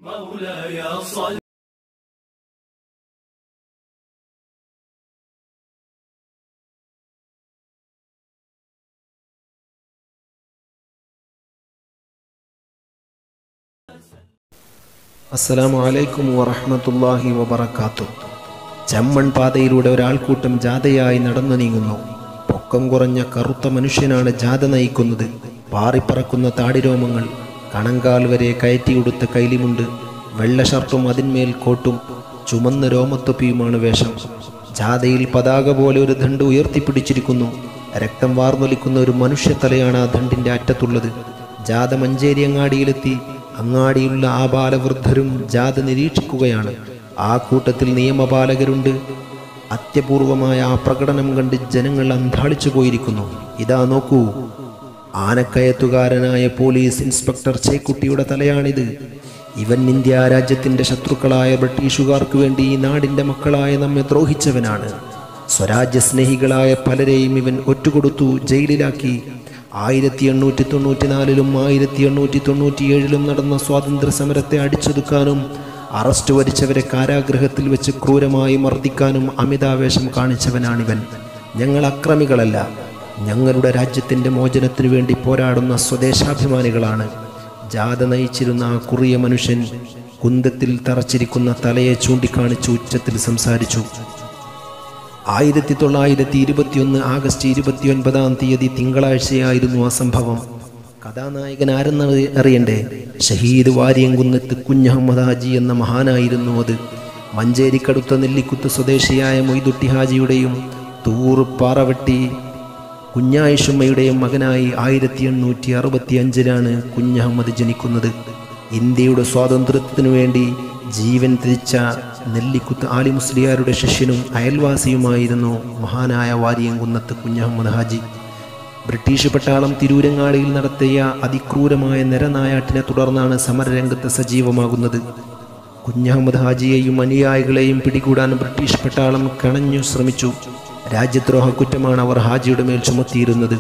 مولاي صل അസ്സലാമു അലൈക്കും വറഹ്മത്തുള്ളാഹി വബറകാത്തു ചമ്മൺ പാതയിലൂടെ ഒരാൾക്കൂട്ടം ജാഥയായി നടന്നു നീങ്ങുന്നു പൊക്കം കുറഞ്ഞ കറുത്ത മനുഷ്യനാണ് ജാഥ നയിക്കുന്നത് പാറിപ്പറക്കുന്ന താടിരോമങ്ങൾ കണങ്കാൽ വരെ കയറ്റിയുടുത്ത കൈലിമുണ്ട് വെള്ള ഷർട്ടും അതിന്മേൽ കോട്ടും ചുമന്ന രോമത്തൊപ്പിയുമാണ് വേഷം ജാഥയിൽ പതാക പോലെ ഒരു ദണ്ട് ഉയർത്തിപ്പിടിച്ചിരിക്കുന്നു രക്തം വാർന്നൊലിക്കുന്ന ഒരു മനുഷ്യത്തലയാണ് ആ ദണ്ടിന്റെ അറ്റത്തുള്ളത് ജാഥ മഞ്ചേരി അങ്ങാടിയിലെത്തി അങ്ങാടിയുള്ള ആ ബാലവൃദ്ധരും ജാഥ നിരീക്ഷിക്കുകയാണ് ആ കൂട്ടത്തിൽ നിയമപാലകരുണ്ട് അത്യപൂർവമായ ആ പ്രകടനം കണ്ട് ജനങ്ങൾ അന്താളിച്ചു പോയിരിക്കുന്നു ഇതാ നോക്കൂ ആനക്കയത്തുകാരനായ പോലീസ് ഇൻസ്പെക്ടർ ചേക്കുട്ടിയുടെ തലയാണിത് ഇവൻ ഇന്ത്യ രാജ്യത്തിന്റെ ശത്രുക്കളായ ബ്രിട്ടീഷുകാർക്ക് വേണ്ടി ഈ നാടിന്റെ മക്കളായ നമ്മെ ദ്രോഹിച്ചവനാണ് സ്വരാജ്യ സ്നേഹികളായ പലരെയും ഇവൻ ഒറ്റുകൊടുത്തു ജയിലിലാക്കി ആയിരത്തി എണ്ണൂറ്റി തൊണ്ണൂറ്റിനാലിലും ആയിരത്തി എണ്ണൂറ്റി തൊണ്ണൂറ്റിയേഴിലും നടന്ന സ്വാതന്ത്ര്യ സമരത്തെ അടിച്ചൊതുക്കാനും അറസ്റ്റ് വരിച്ചവരെ കാരാഗൃഹത്തിൽ വെച്ച് ക്രൂരമായി മർദ്ദിക്കാനും അമിതാവേശം കാണിച്ചവനാണിവൻ ഞങ്ങൾ അക്രമികളല്ല ഞങ്ങളുടെ രാജ്യത്തിൻ്റെ മോചനത്തിനു വേണ്ടി പോരാടുന്ന സ്വദേശാഭിമാനികളാണ് ജാഥ നയിച്ചിരുന്ന ആ കുറിയ മനുഷ്യൻ കുന്തത്തിൽ തറച്ചിരിക്കുന്ന തലയെ ചൂണ്ടിക്കാണിച്ച് ഉച്ചത്തിൽ സംസാരിച്ചു ആയിരത്തി തൊള്ളായിരത്തി ഇരുപത്തിയൊന്ന് ആഗസ്റ്റ് ഇരുപത്തിയൊൻപതാം തീയതി തിങ്കളാഴ്ചയായിരുന്നു ആ സംഭവം കഥാനായകൻ ആരെന്ന് അറി- അറിയണ്ടേ ഷഹീദ് വാര്യംകുന്നത്ത് കുഞ്ഞഹമ്മദ് ഹാജി എന്ന മഹാനായിരുന്നു അത് മഞ്ചേരിക്കടുത്ത നെല്ലിക്കുത്ത് സ്വദേശിയായ മൊയ്തുട്ടി ഹാജിയുടെയും തൂർ പാറവട്ടി കുഞ്ഞായിഷുമ്മയുടെയും മകനായി ആയിരത്തി എണ്ണൂറ്റി അറുപത്തി അഞ്ചിലാണ് കുഞ്ഞഹമ്മദ് ജനിക്കുന്നത് ഇന്ത്യയുടെ സ്വാതന്ത്ര്യത്തിനു വേണ്ടി ജീവൻ ത്യജിച്ച നെല്ലിക്കുത്ത് ആലി മുസ്ലിയാരുടെ ശിഷ്യനും അയൽവാസിയുമായിരുന്നു മഹാനായ വാരിയംകുന്നത്ത് കുഞ്ഞഹമ്മദ് ഹാജി ബ്രിട്ടീഷ് പട്ടാളം തിരൂരങ്ങാടിയിൽ നടത്തിയ അതിക്രൂരമായ നിരനായാട്ടിനെ തുടർന്നാണ് സമരരംഗത്ത് സജീവമാകുന്നത് കുഞ്ഞഹമ്മദ് ഹാജിയെയും അനുയായികളെയും പിടികൂടാൻ ബ്രിട്ടീഷ് പട്ടാളം കണഞ്ഞു ശ്രമിച്ചു രാജ്യദ്രോഹ കുറ്റമാണ് അവർ ഹാജിയുടെ മേൽ ചുമത്തിയിരുന്നത്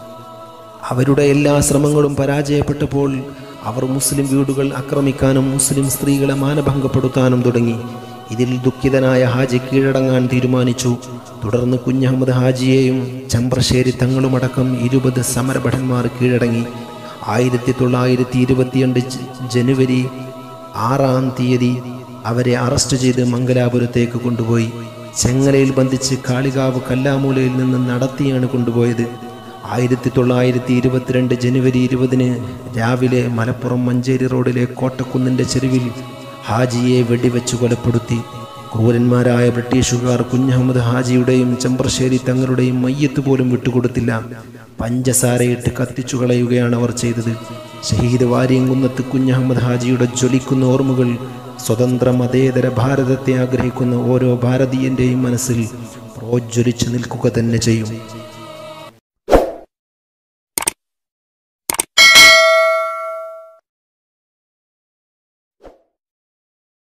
അവരുടെ എല്ലാ ശ്രമങ്ങളും പരാജയപ്പെട്ടപ്പോൾ അവർ മുസ്ലിം വീടുകൾ ആക്രമിക്കാനും മുസ്ലിം സ്ത്രീകളെ മാനഭംഗപ്പെടുത്താനും തുടങ്ങി ഇതിൽ ദുഃഖിതനായ ഹാജി കീഴടങ്ങാൻ തീരുമാനിച്ചു തുടർന്ന് കുഞ്ഞഹമ്മദ് ഹാജിയെയും ചമ്പ്രശ്ശേരി തങ്ങളുമടക്കം ഇരുപത് സമരഭടന്മാർ കീഴടങ്ങി ആയിരത്തി തൊള്ളായിരത്തി ഇരുപത്തിരണ്ട് ജ- ജനുവരി ആറാം തീയതി അവരെ അറസ്റ്റ് ചെയ്ത് മംഗലാപുരത്തേക്ക് കൊണ്ടുപോയി ചെങ്ങലയിൽ ബന്ധിച്ച് കാളികാവ് കല്ലാമൂലയിൽ നിന്ന് നടത്തിയാണ് കൊണ്ടുപോയത് ആയിരത്തി തൊള്ളായിരത്തി ഇരുപത്തിരണ്ട് ജനുവരി ഇരുപതിന് രാവിലെ മലപ്പുറം മഞ്ചേരി റോഡിലെ കോട്ടക്കുന്നിൻ്റെ ചെരുവിൽ ഹാജിയെ വെടിവെച്ച് കൊലപ്പെടുത്തി ക്രൂരന്മാരായ ബ്രിട്ടീഷുകാർ കുഞ്ഞഹമ്മദ് ഹാജിയുടെയും ചെമ്പ്രശ്ശേരി തങ്ങളുടെയും മയ്യത്ത് പോലും വിട്ടുകൊടുത്തില്ല പഞ്ചസാരയിട്ട് കത്തിച്ചു കളയുകയാണ് അവർ ചെയ്തത് ഷഹീദ് വാര്യംകുന്നത്ത് കുഞ്ഞഹമ്മദ് ഹാജിയുടെ ജ്വലിക്കുന്ന ഓർമ്മകൾ സ്വതന്ത്ര മതേതര ഭാരതത്തെ ആഗ്രഹിക്കുന്ന ഓരോ ഭാരതീയന്റെയും മനസ്സിൽ പ്രോജ്വലിച്ചു നിൽക്കുക തന്നെ ചെയ്യും